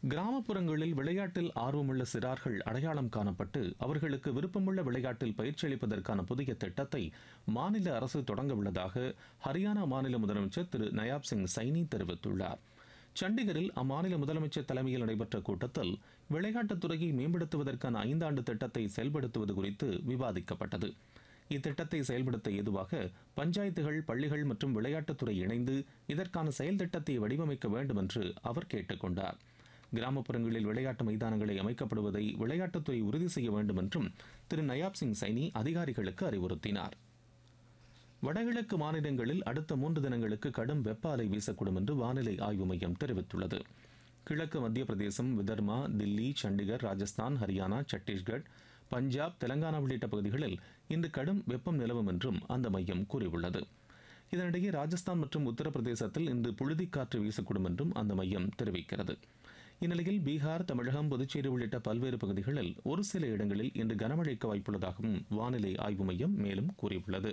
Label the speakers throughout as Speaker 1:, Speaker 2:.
Speaker 1: கிராமப்புறங்களில் விளையாட்டில் ஆர்வமுள்ள சிறார்கள் அடையாளம் காணப்பட்டு அவர்களுக்கு விருப்பமுள்ள விளையாட்டில் பயிற்சி அளிப்பதற்கான புதிய திட்டத்தை மாநில அரசு தொடங்க உள்ளதாக ஹரியானா மாநில முதலமைச்சர் திரு நயாப் சிங் சைனி தெரிவித்துள்ளார் சண்டிகரில் அம்மாநில முதலமைச்சர் தலைமையில் நடைபெற்ற கூட்டத்தில் விளையாட்டுத் துறையை மேம்படுத்துவதற்கான ஐந்தாண்டு திட்டத்தை செயல்படுத்துவது குறித்து விவாதிக்கப்பட்டது இத்திட்டத்தை செயல்படுத்த ஏதுவாக பஞ்சாயத்துகள் பள்ளிகள் மற்றும் விளையாட்டுத்துறை இணைந்து இதற்கான செயல் திட்டத்தை வடிவமைக்க வேண்டும் என்று அவர் கேட்டுக்கொண்டார் கிராமப்புறங்களில் விளையாட்டு மைதானங்களை அமைக்கப்படுவதை விளையாட்டுத்துறை உறுதி செய்ய வேண்டும் என்றும் திரு நயாப் சிங் சைனி அதிகாரிகளுக்கு அறிவுறுத்தினார் வடகிழக்கு மாநிலங்களில் அடுத்த மூன்று தினங்களுக்கு கடும் வெப்ப அலை வீசக்கூடும் என்று வானிலை ஆய்வு மையம் தெரிவித்துள்ளது கிழக்கு மத்திய பிரதேசம் விதர்மா தில்லி சண்டிகர் ராஜஸ்தான் ஹரியானா சத்தீஸ்கர் பஞ்சாப் தெலங்கானா உள்ளிட்ட பகுதிகளில் இன்று கடும் வெப்பம் நிலவும் என்றும் அந்த மையம் கூறியுள்ளது இதனிடையே ராஜஸ்தான் மற்றும் உத்தரப்பிரதேசத்தில் இன்று புழுதிக்காற்று வீசக்கூடும் என்றும் அந்த மையம் தெரிவிக்கிறது இந்நிலையில் பீகார் தமிழகம் புதுச்சேரி உள்ளிட்ட பல்வேறு பகுதிகளில் ஒரு சில இடங்களில் இன்று கனமழைக்கு வாய்ப்புள்ளதாகவும் வானிலை ஆய்வு மையம் மேலும் கூறியுள்ளது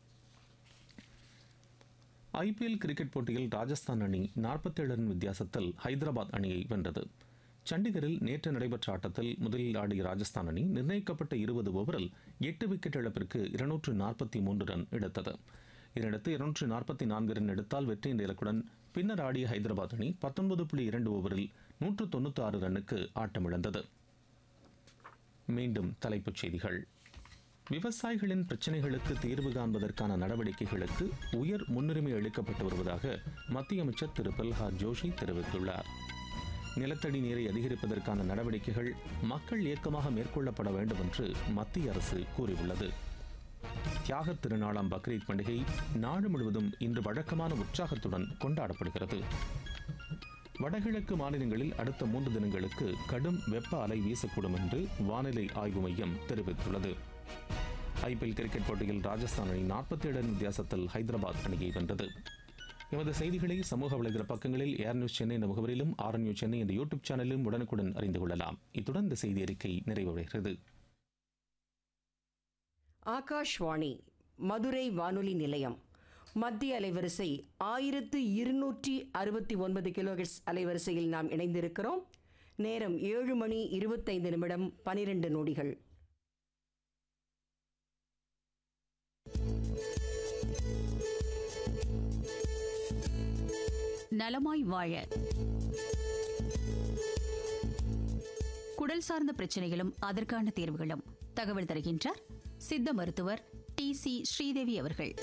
Speaker 1: ஐபிஎல் கிரிக்கெட் போட்டியில் ராஜஸ்தான் அணி 47 ரன் வித்தியாசத்தில் ஹைதராபாத் அணியை வென்றது சண்டிகரில் நேற்று நடைபெற்ற ஆட்டத்தில் முதலில் ஆடிய ராஜஸ்தான் அணி நிர்ணயிக்கப்பட்ட இருபது ஓவரில் எட்டு விக்கெட் இழப்பிற்கு இருநூற்று நாற்பத்தி மூன்று ரன் எடுத்தது இதனையடுத்து இருநூற்று நாற்பத்தி நான்கு ரன் எடுத்தால் வெற்றி என்ற இலக்குடன் பின்னர் ஆடிய ஹைதராபாத் அணி பத்தொன்பது புள்ளி இரண்டு ஓவரில் நூற்று தொண்ணூற்றி ஆறு ரன்னுக்கு ஆட்டமிழந்தது மீண்டும் தலைப்புச் செய்திகள் விவசாயிகளின் பிரச்சினைகளுக்கு தீர்வு காண்பதற்கான நடவடிக்கைகளுக்கு உயர் முன்னுரிமை அளிக்கப்பட்டு வருவதாக மத்திய அமைச்சர் திரு பிரல்ஹாத் ஜோஷி தெரிவித்துள்ளார் நிலத்தடி நீரை அதிகரிப்பதற்கான நடவடிக்கைகள் மக்கள் இயக்கமாக மேற்கொள்ளப்பட வேண்டும் என்று மத்திய அரசு கூறியுள்ளது தியாகத் திருநாளாம் பக்ரீத் பண்டிகை நாடு முழுவதும் இன்று வழக்கமான உற்சாகத்துடன் கொண்டாடப்படுகிறது வடகிழக்கு மாநிலங்களில் அடுத்த மூன்று தினங்களுக்கு கடும் வெப்ப அலை வீசக்கூடும் என்று வானிலை ஆய்வு மையம் தெரிவித்துள்ளது ஐபிஎல் கிரிக்கெட் போட்டியில் ராஜஸ்தான் அணி நாற்பத்தி ஏழு வித்தியாசத்தில் ஹைதராபாத் அணியை வென்றது எமது செய்திகளை சமூக வலைதள பக்கங்களில் ஏர் நியூஸ் சென்னை என்ற முகவரிலும் ஆர் நியூஸ் சென்னை என்ற யூடியூப் சேனலிலும் உடனுக்குடன் அறிந்து கொள்ளலாம் இத்துடன் இந்த செய்தி அறிக்கை நிறைவடைகிறது
Speaker 2: ஆகாஷ்வாணி மதுரை வானொலி நிலையம் மத்திய அலைவரிசை ஆயிரத்து இருநூற்றி அறுபத்தி ஒன்பது கிலோஹெட்ஸ் அலைவரிசையில் நாம் இணைந்திருக்கிறோம் நேரம் ஏழு மணி இருபத்தைந்து நிமிடம் பனிரெண்டு நொடிகள்
Speaker 3: நலமாய் வாழ குடல் சார்ந்த பிரச்சனைகளும் அதற்கான தீர்வுகளும் தகவல் தருகின்றார் சித்த மருத்துவர் டி சி ஸ்ரீதேவி அவர்கள்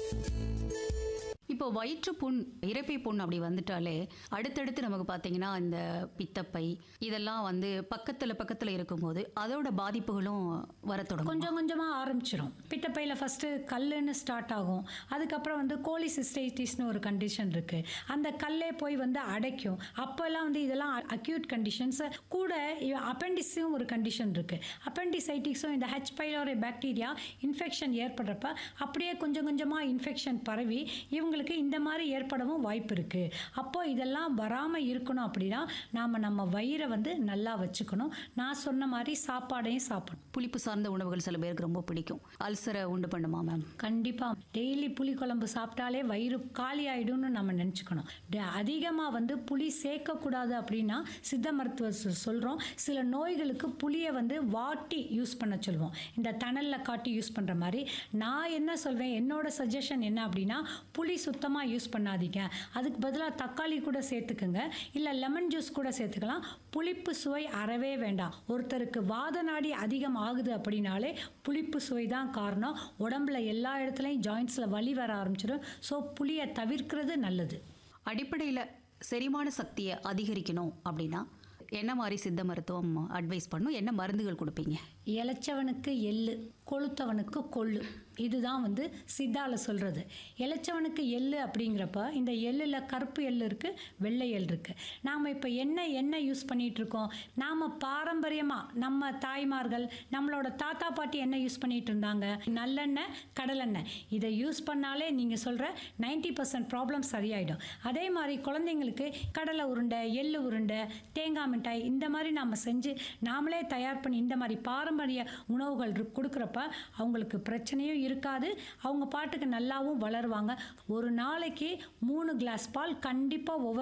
Speaker 3: இப்போ வயிற்று புண் இறப்பை புண் அப்படி வந்துட்டாலே அடுத்தடுத்து நமக்கு பார்த்தீங்கன்னா இந்த பித்தப்பை இதெல்லாம் வந்து பக்கத்தில் பக்கத்தில் இருக்கும்போது அதோட பாதிப்புகளும் வர தொடங்கும்
Speaker 4: கொஞ்சம் கொஞ்சமாக ஆரம்பிச்சிரும் பித்தப்பையில் ஃபஸ்ட்டு கல்லுன்னு ஸ்டார்ட் ஆகும் அதுக்கப்புறம் வந்து கோலிசிஸ்டைட்டிஸ்னு ஒரு கண்டிஷன் இருக்குது அந்த கல்லே போய் வந்து அடைக்கும் அப்போல்லாம் வந்து இதெல்லாம் அக்யூட் கண்டிஷன்ஸ் கூட அப்பெண்டிஸும் ஒரு கண்டிஷன் இருக்குது அப்பெண்டிசைட்டிக்ஸும் இந்த ஹெச் பைலோரை பாக்டீரியா இன்ஃபெக்ஷன் ஏற்படுறப்ப அப்படியே கொஞ்சம் கொஞ்சமாக இன்ஃபெக்ஷன் பரவி இவங்களுக்கு இந்த மாதிரி ஏற்படவும் வாய்ப்பு இருக்குது அப்போ இதெல்லாம் வராமல் இருக்கணும் அப்படின்னா நாம் நம்ம வயிறை வந்து நல்லா வச்சுக்கணும் நான் சொன்ன மாதிரி சாப்பாடையும் சாப்பிடணும்
Speaker 3: புளிப்பு சார்ந்த உணவுகள் சில பேருக்கு ரொம்ப பிடிக்கும் அல்சரை உண்டு பண்ணுமா மேம்
Speaker 4: கண்டிப்பாக டெய்லி புளி குழம்பு சாப்பிட்டாலே வயிறு காலி ஆயிடும்னு நம்ம நினச்சிக்கணும் அதிகமாக வந்து புளி சேர்க்கக்கூடாது அப்படின்னா சித்த மருத்துவ சொல்கிறோம் சில நோய்களுக்கு புளியை வந்து வாட்டி யூஸ் பண்ண சொல்லுவோம் இந்த தணலில் காட்டி யூஸ் பண்ணுற மாதிரி நான் என்ன சொல்வேன் என்னோட சஜஷன் என்ன அப்படின்னா புளி சுத்தமாக யூஸ் பண்ணாதீங்க அதுக்கு பதிலாக தக்காளி கூட சேர்த்துக்குங்க இல்லை லெமன் ஜூஸ் கூட சேர்த்துக்கலாம் புளிப்பு சுவை அறவே வேண்டாம் ஒருத்தருக்கு வாத நாடி அதிகம் ஆகுது அப்படின்னாலே புளிப்பு சுவை தான் காரணம் உடம்புல எல்லா இடத்துலையும் ஜாயின்ஸில் வலி வர ஆரம்பிச்சிடும் ஸோ புளியை தவிர்க்கிறது நல்லது
Speaker 3: அடிப்படையில் செரிமான சக்தியை அதிகரிக்கணும் அப்படின்னா என்ன மாதிரி சித்த மருத்துவம் அட்வைஸ் பண்ணும் என்ன மருந்துகள் கொடுப்பீங்க
Speaker 4: இளைச்சவனுக்கு எள்ளு கொளுத்தவனுக்கு கொள்ளு இதுதான் வந்து சித்தால சொல்கிறது இளைச்சவனுக்கு எள்ளு அப்படிங்கிறப்ப இந்த எள்ளில் கருப்பு எள்ளு இருக்குது வெள்ளை எள் இருக்குது நாம் இப்போ என்ன எண்ணெய் யூஸ் பண்ணிகிட்டு இருக்கோம் நாம் பாரம்பரியமாக நம்ம தாய்மார்கள் நம்மளோட தாத்தா பாட்டி என்ன யூஸ் பண்ணிகிட்டு இருந்தாங்க நல்லெண்ணெய் கடலெண்ணெய் இதை யூஸ் பண்ணாலே நீங்கள் சொல்கிற நைன்டி பர்சன்ட் ப்ராப்ளம் சரியாயிடும் அதே மாதிரி குழந்தைங்களுக்கு கடலை உருண்டை எள்ளு உருண்டை தேங்காய் மிட்டாய் இந்த மாதிரி நாம் செஞ்சு நாமளே தயார் பண்ணி இந்த மாதிரி பாரம்பரிய உணவுகள் இரு- கொடுக்குறப்ப அவங்களுக்கு பிரச்சனையும் இருக்காது அவங்க பாட்டுக்கு நல்லாவும் வளருவாங்க ஒரு நாளைக்கு மூணு கிளாஸ் பால் கண்டிப்பாக ஒவ்வொரு